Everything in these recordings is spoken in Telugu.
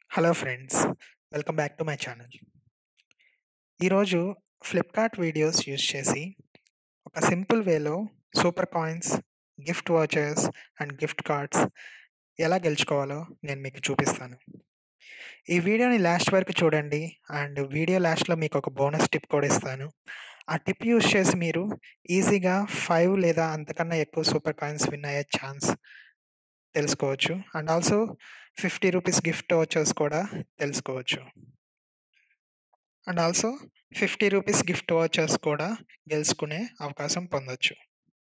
hello friends welcome back to my channel ఈరోజు ఫ్లిప్కార్ట్ వీడియోస్ యూజ్ చేసి ఒక సింపుల్ వేలో super coins gift vouchers and gift cards ఎలా గెలుచుకోవాలో నేను మీకు చూపిస్తాను ఈ వీడియోని లాస్ట్ వరకు చూడండి అండ్ వీడియో లాస్ట్లో మీకు ఒక బోనస్ టిప్ కూడా ఇస్తాను ఆ టిప్ యూజ్ చేసి మీరు ఈజీగా ఫైవ్ లేదా అంతకన్నా ఎక్కువ సూపర్ కాయిన్స్ విన్ అయ్యే ఛాన్స్ తెలుసుకోవచ్చు and also fifty rupees gift vouchers కూడా తెలుసుకోవచ్చు and also fifty rupees gift vouchers కూడా గెలుచుకునే అవకాశం పొందొచ్చు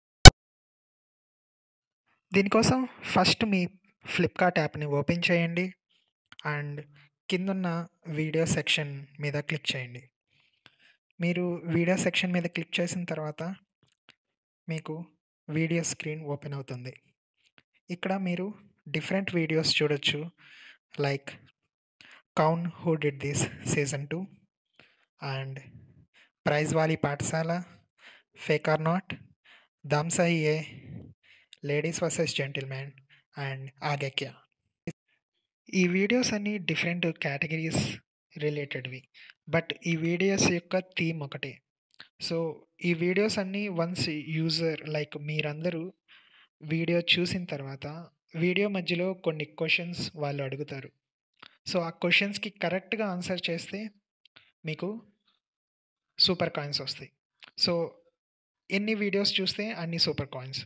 దీనికోసం ఫస్ట్ మీ ఫ్లిప్కార్ట్ యాప్ని ఓపెన్ చేయండి అండ్ కిందున్న వీడియో సెక్షన్ మీద క్లిక్ చేయండి మీరు వీడియో సెక్షన్ మీద క్లిక్ చేసిన తర్వాత మీకు వీడియో స్క్రీన్ ఓపెన్ అవుతుంది ఇక్కడ మీరు డిఫరెంట్ వీడియోస్ చూడొచ్చు లైక్ కౌన్ who did this season two and prize వాలీ పాఠశాల ఫేక్ ఆర్ నాట్ దమ్సహి a ladies versus gentlemen and ఆగెక్యా ఈ వీడియోస్ అన్నీ డిఫరెంట్ కేటగిరీస్ రిలేటెడ్వి బట్ ఈ వీడియోస్ యొక్క థీమ్ ఒకటే సో ఈ వీడియోస్ అన్నీ వన్స్ యూజర్ లైక్ మీరందరూ వీడియో చూసిన తర్వాత వీడియో మధ్యలో కొన్ని క్వశ్చన్స్ వాళ్ళు అడుగుతారు సో ఆ క్వశ్చన్స్కి కరెక్ట్గా ఆన్సర్ చేస్తే మీకు సూపర్ కాయిన్స్ వస్తాయి సో ఎన్ని వీడియోస్ చూస్తే అన్ని సూపర్ కాయిన్స్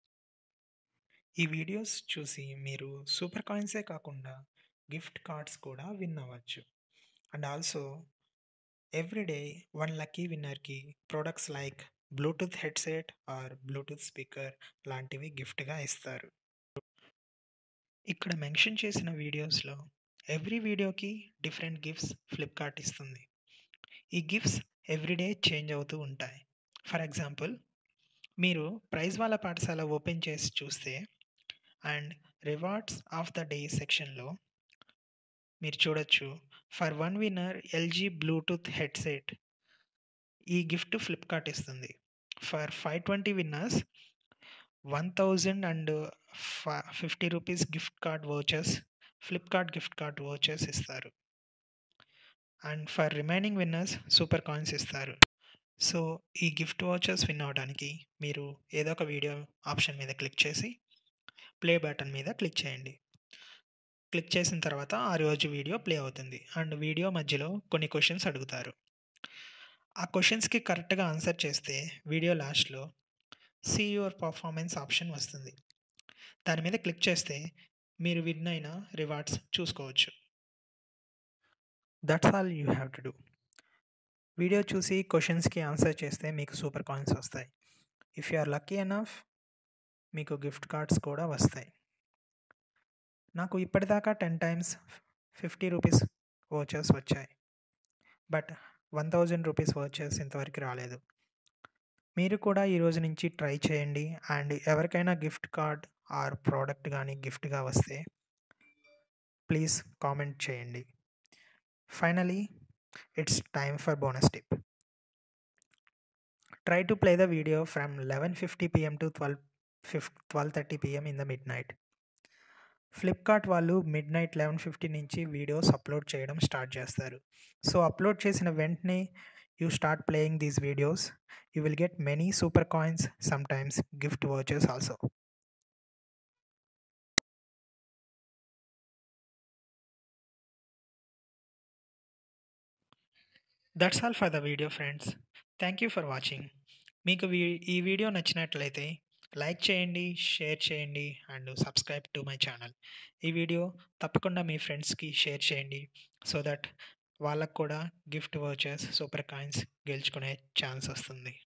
ఈ వీడియోస్ చూసి మీరు సూపర్ కాయిన్సే కాకుండా గిఫ్ట్ కార్డ్స్ కూడా విన్ అవ్వచ్చు and also every day one lucky విన్నర్కి products like bluetooth headset or bluetooth speaker లాంటివి గిఫ్ట్గా ఇస్తారు ఇక్కడ మెన్షన్ చేసిన వీడియోస్లో ఎవ్రీ వీడియోకి డిఫరెంట్ గిఫ్ట్స్ ఫ్లిప్కార్ట్ ఇస్తుంది ఈ గిఫ్ట్స్ ఎవ్రీడే చేంజ్ అవుతూ ఉంటాయి ఫర్ ఎగ్జాంపుల్ మీరు ప్రైజ్ వాళ్ళ పాఠశాల ఓపెన్ చేసి చూస్తే and rewards of the day సెక్షన్లో మీరు చూడొచ్చు for one winner LG bluetooth headset ఈ గిఫ్ట్ ఫ్లిప్కార్ట్ ఇస్తుంది for five twenty winners one thousand and fifty rupees gift card vouchers Flipkart gift card vouchers ఇస్తారు and for remaining winners super coins ఇస్తారు సో ఈ గిఫ్ట్ వాచర్స్ విన్ అవడానికి మీరు ఏదో ఒక వీడియో ఆప్షన్ మీద క్లిక్ చేసి ప్లే బటన్ మీద క్లిక్ చేయండి క్లిక్ చేసిన తర్వాత ఆ రోజు వీడియో ప్లే అవుతుంది అండ్ వీడియో మధ్యలో కొన్ని క్వశ్చన్స్ అడుగుతారు ఆ క్వశ్చన్స్కి కరెక్ట్గా ఆన్సర్ చేస్తే వీడియో లాస్ట్లో సీ యువర్ పర్ఫార్మెన్స్ ఆప్షన్ వస్తుంది దాని మీద క్లిక్ చేస్తే మీరు విన్ అయిన రివార్డ్స్ చూసుకోవచ్చు that's all you have to do video చూసి క్వశ్చన్స్కి ఆన్సర్ చేస్తే మీకు సూపర్ కాయిన్స్ వస్తాయి if you are lucky enough మీకు గిఫ్ట్ కార్డ్స్ కూడా వస్తాయి నాకు ఇప్పటిదాకా ten times fifty rupees vouchers వచ్చాయి but one thousand rupees vouchers ఇంతవరకు రాలేదు మీరు కూడా ఈ రోజు నుంచి ట్రై చేయండి అండ్ ఎవరికైనా గిఫ్ట్ కార్డ్ ఆర్ ప్రోడక్ట్ కానీ గిఫ్ట్గా వస్తే ప్లీజ్ కామెంట్ చేయండి finally it's time for bonus tip try to play the video from eleven fifty PM to twelve fifty twelve thirty PM in the midnight Flipkart వాళ్ళు మిడ్ నైట్ లెవెన్ ఫిఫ్టీ నుంచి వీడియోస్ అప్లోడ్ చేయడం స్టార్ట్ చేస్తారు సో అప్లోడ్ చేసిన వెంటనే you start playing these videos you will get many super coins sometimes gift vouchers also that's all for the video friends thank you for watching మీకు ఈ వీడియో నచ్చినట్లయితే లైక్ చేయండి షేర్ చేయండి and subscribe to my channel ఈ వీడియో తప్పకుండా మీ ఫ్రెండ్స్కి షేర్ చేయండి సో దట్ వాళ్ళకు కూడా గిఫ్ట్ వాచర్స్ సూపర్ కాయిన్స్ గెలుచుకునే ఛాన్స్ వస్తుంది